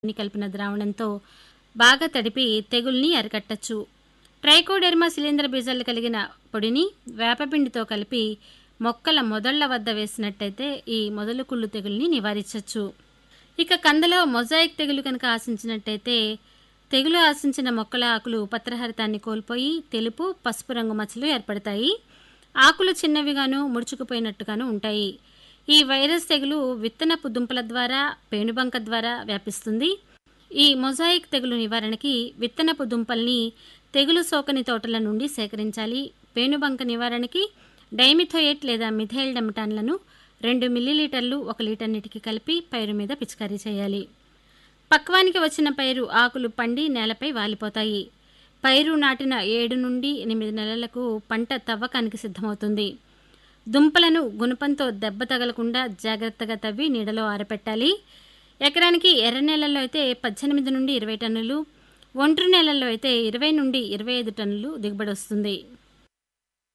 ని కలిపిన ద్రావణంతో బాగా తడిపి తెగుల్ని అరికట్టచ్చు ట్రైకోడెర్మా శిలీంద్ర బీజాలు కలిగిన పొడిని వేపపిండితో కలిపి మొక్కల మొదళ్ల వద్ద వేసినట్టయితే ఈ మొదలు కుళ్ళు తెగుల్ని నివారించవచ్చు ఇక కందలో మొజాయిక్ తెగులు కనుక ఆశించినట్టయితే తెగులు ఆశించిన మొక్కల ఆకులు పత్రహరితాన్ని కోల్పోయి తెలుపు పసుపు రంగు మచ్చలు ఏర్పడతాయి ఆకులు చిన్నవిగాను ముడుచుకుపోయినట్టుగాను ఉంటాయి ఈ వైరస్ తెగులు విత్తనపు దుంపల ద్వారా పేనుబంక ద్వారా వ్యాపిస్తుంది ఈ మొజాయిక్ తెగులు నివారణకి విత్తనపు దుంపల్ని తెగులు సోకని తోటల నుండి సేకరించాలి పేనుబంక నివారణకి డైమిథోయేట్ లేదా మిథైల్ డెమటాన్లను రెండు మిల్లీలీటర్లు ఒక లీటర్ నీటికి కలిపి పైరు మీద పిచికారీ చేయాలి పక్వానికి వచ్చిన పైరు ఆకులు పండి నేలపై వాలిపోతాయి పైరు నాటిన ఏడు నుండి ఎనిమిది నెలలకు పంట తవ్వకానికి సిద్ధమవుతుంది దుంపలను గుణపంతో దెబ్బ తగలకుండా జాగ్రత్తగా తవ్వి నీడలో ఆరపెట్టాలి ఎకరానికి ఎర్ర నేలల్లో అయితే పద్దెనిమిది నుండి ఇరవై టన్నులు ఒండ్రు నేలల్లో అయితే ఇరవై నుండి ఇరవై ఐదు టన్నులు దిగుబడి వస్తుంది